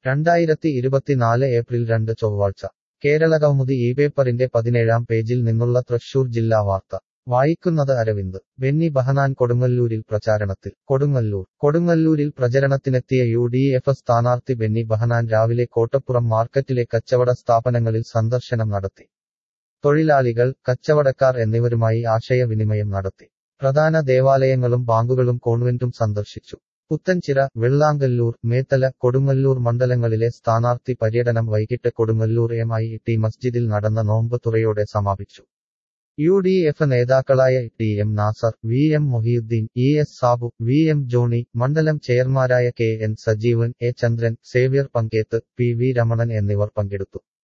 രണ്ടായിരത്തി ഇരുപത്തിനാല് ഏപ്രിൽ രണ്ട് ചൊവ്വാഴ്ച കേരളകൗമുദി ഈ പേപ്പറിന്റെ പതിനേഴാം പേജിൽ നിന്നുള്ള തൃശൂർ ജില്ലാ വാർത്ത വായിക്കുന്നത് അരവിന്ദ് ബെന്നി ബഹനാൻ കൊടുങ്ങല്ലൂരിൽ പ്രചാരണത്തിൽ കൊടുങ്ങല്ലൂർ കൊടുങ്ങല്ലൂരിൽ പ്രചരണത്തിനെത്തിയ യു ഡി എഫ് സ്ഥാനാർത്ഥി ബെന്നി ബഹനാൻ രാവിലെ കോട്ടപ്പുറം മാർക്കറ്റിലെ കച്ചവട സ്ഥാപനങ്ങളിൽ സന്ദർശനം നടത്തി തൊഴിലാളികൾ കച്ചവടക്കാർ എന്നിവരുമായി ആശയവിനിമയം നടത്തി പ്രധാന ദേവാലയങ്ങളും ബാങ്കുകളും കോൺവെന്റും സന്ദർശിച്ചു പുത്തൻചിറ വെള്ളാങ്കല്ലൂർ മേത്തല കൊടുങ്ങല്ലൂർ മണ്ഡലങ്ങളിലെ സ്ഥാനാർത്ഥി പര്യടനം വൈകിട്ട് കൊടുങ്ങല്ലൂർ എം ഐ ടി മസ്ജിദിൽ നടന്ന നോമ്പ് തുറയോടെ സമാപിച്ചു യു ഡി എഫ് നേതാക്കളായ T M Nasar V M Mohiyuddin E S Sabu V M Johny മണ്ഡലം ചെയർമാരായ K N Sajeevan A Chandran Xavier Panketh P V Ramanan എന്നിവർ പങ്കെടുത്തു